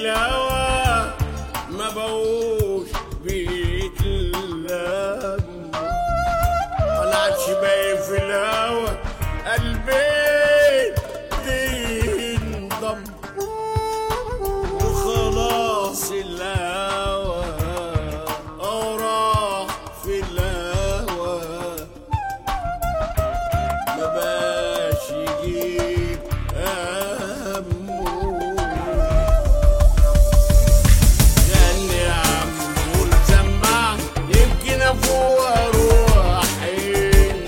الهوى ما بقوش بيتلم ولا عادش باين في الهوى قلبي تنضم وخلاص الهوى أو راح في الهوى ما باش يجيب همه غني يا عم قول سمع يمكن افوق اروح حين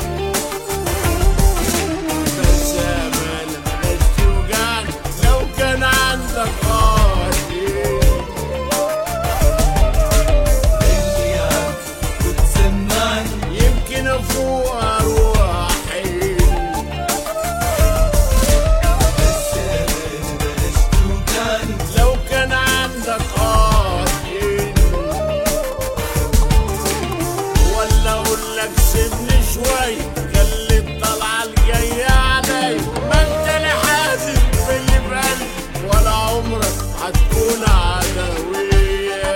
بس امل بلاش توجعني لو كان عندك قاتل يمكن افوق اروح حين لو كان عندك قاتل ولا اقول لك سيبني شوي خلي الطلعه الجايه علي ما انت اللي حاسس باللي في قلبي ولا عمرك هتكون عدويه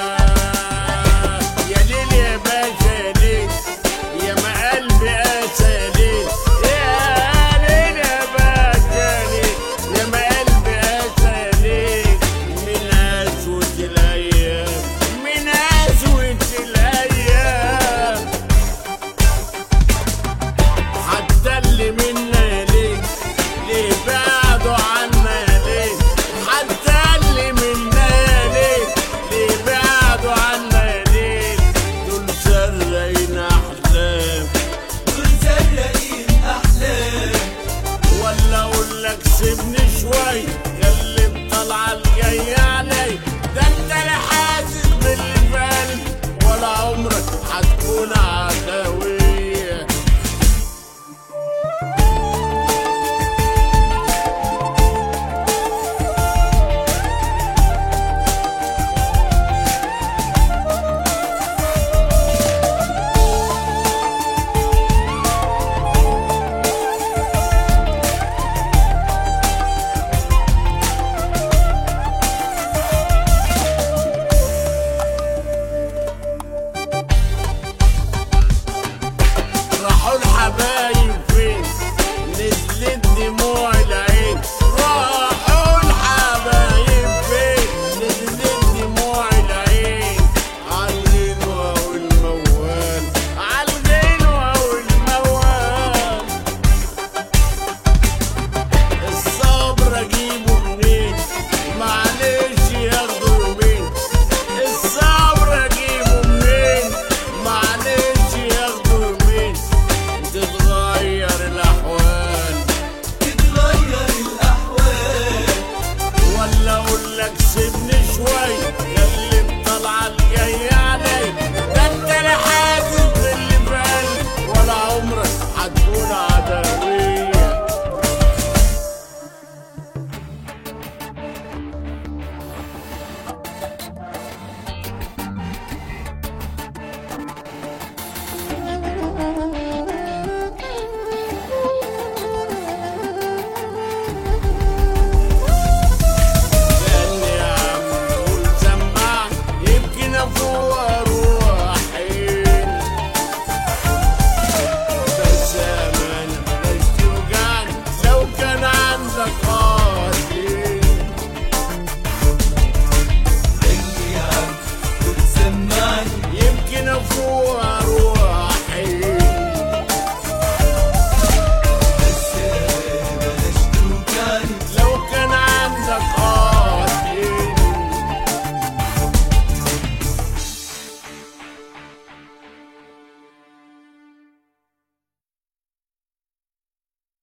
يا ليل يا باشا يا ليل يا ما قلبي قاسى يا ليل يا ليل يا باشا يا ليل يا ما قلبي قاسى يا ليل من قسوة الأيام من قسوة الأيام حتى اللي منا يا ليل ليه بعدوا عنا يا ليل حتى اللي منا يا ليل ليه بعدوا عنا يا ليل دول سرقين أحلام ولا أقول لك سيبني شوي